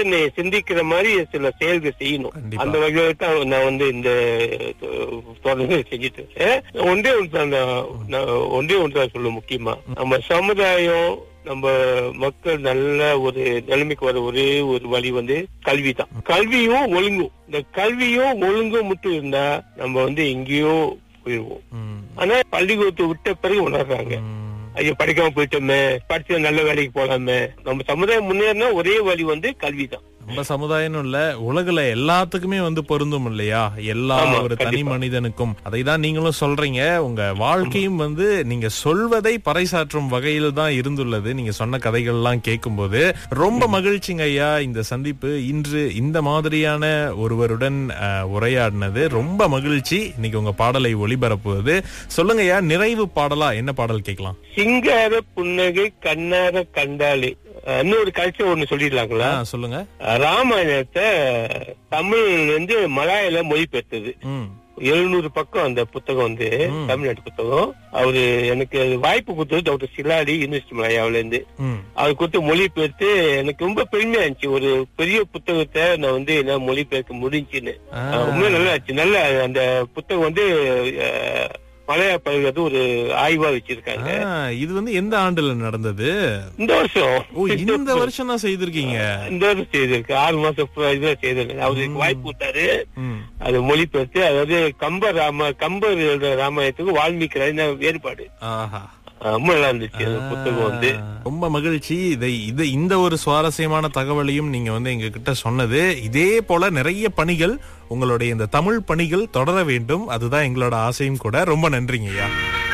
சிந்தனை சிந்திக்கிற மாதிரி சில செயல்கள் செய்யணும் கண்டிப்பா. அந்த வகையில தான் நான் வந்து இந்த அஹ், தொடர்ந்து செஞ்சுட்டு இருக்கேன் ஒன்றே ஒன்று தான் நான் நான் ஒன்றே ஒன்று தான் சொல்ல முக்கியமா நம்ம சமுதாயம் நம்ம மக்கள் நல்ல ஒரு நிலைமைக்கு வர ஒரே ஒரு வழி வந்து கல்வி தான் கல்வியும் ஒழுங்கும் இந்த கல்வியும் ஒழுங்கும் மட்டும் இருந்தா நம்ம வந்து எங்கேயோ போயிடுவோம் ம், ஆனா பள்ளிக்கூடத்தை விட்ட பிறகு உணர்றாங்க ம். ஐயோ படிக்காம போயிட்டோமே படிச்சு நல்ல வேலைக்கு போலாமே நம்ம சமுதாயம் முன்னேறினா ஒரே வழி வந்து கல்வி தான் நம்ம சமுதாயம் இல்ல உலகுல எல்லாத்துக்குமே வந்து பொருந்தும் இல்லையா எல்லா ஆமா, ஒரு தனி கண்டிப்பா. மனிதனுக்கும் அதை தான் நீங்களும் சொல்றீங்க உங்க வாழ்க்கையும் வந்து நீங்க சொல்வதை பறைசாற்றும் வகையில் தான் இருந்துள்ளது நீங்க சொன்ன கதைகள் எல்லாம் கேட்கும்போது ரொம்ப மகிழ்ச்சிங்க ஐயா இந்த சந்திப்பு இன்று இந்த மாதிரியான ஒருவருடன் அஹ், உரையாடினது ரொம்ப மகிழ்ச்சி இன்னைக்கு உங்க பாடலை ஒளிபரப்புவது சொல்லுங்க ஐயா நிறைவு பாடலா என்ன பாடல் கேட்கலாம் சிங்கார புன்னகை கண்ணார கண்டாலே அஹ் இன்னொரு கல்ச்சர் ஒண்ணு சொல்லிடலாங்களா ஆ, சொல்லுங்க ராமாயணத்தை தமிழ்ல இருந்து மலாயில மொழிபெயர்த்தது ம் எழுநூறு பக்கம் அந்த புத்தகம் வந்து ம். தமிழ்நாட்டு புத்தகம் அவரு எனக்கு வாய்ப்பு கொடுத்தது டாக்டர் சிலாடி யூனிவர்சிட்டி மலையாவில இருந்து ம் அவர் கொடுத்து மொழிபெயர்த்து எனக்கு ரொம்ப பெருமையா இருந்துச்சு ஒரு பெரிய புத்தகத்தை நான் வந்து என்ன மொழிபெயர்க்க முடிஞ்சுன்னு ஆ. ரொம்ப நல்லா இருந்துச்சு நல்ல அந்த புத்தகம் வந்து அஹ், மலையாள பல்கது ஒரு ஆய்வா வச்சிருக்காங்க ஆ, இது வந்து எந்த ஆண்டுல நடந்தது இந்த வருஷம் ஓ இந்த வருஷம் தான் செய்திருக்கீங்க இந்த வருஷம் செய்திருக்கு ஆறு மாசம் full ஆ இதுல செய்திருக்கு அவருக்கு வாய்ப்பு கொடுத்தாரு ம். அது மொழிபெயர்த்து அதாவது கம்பர் ராம கம்பர் எழுதுற ராமாயணத்துக்கு வால்மீகி ராமாயண வேறுபாடு ஆஹா ரொம்ப நல்லா இருந்துச்சு அந்த புத்தகம் வந்து ரொம்ப மகிழ்ச்சி இதை இது இந்த ஒரு சுவாரஸ்யமான தகவலையும் நீங்க வந்து எங்க கிட்ட சொன்னது இதே போல நிறைய பணிகள் உங்களுடைய இந்த தமிழ் பணிகள் தொடர வேண்டும் அதுதான் எங்களோட ஆசையும் கூட ரொம்ப நன்றிங்க ஐயா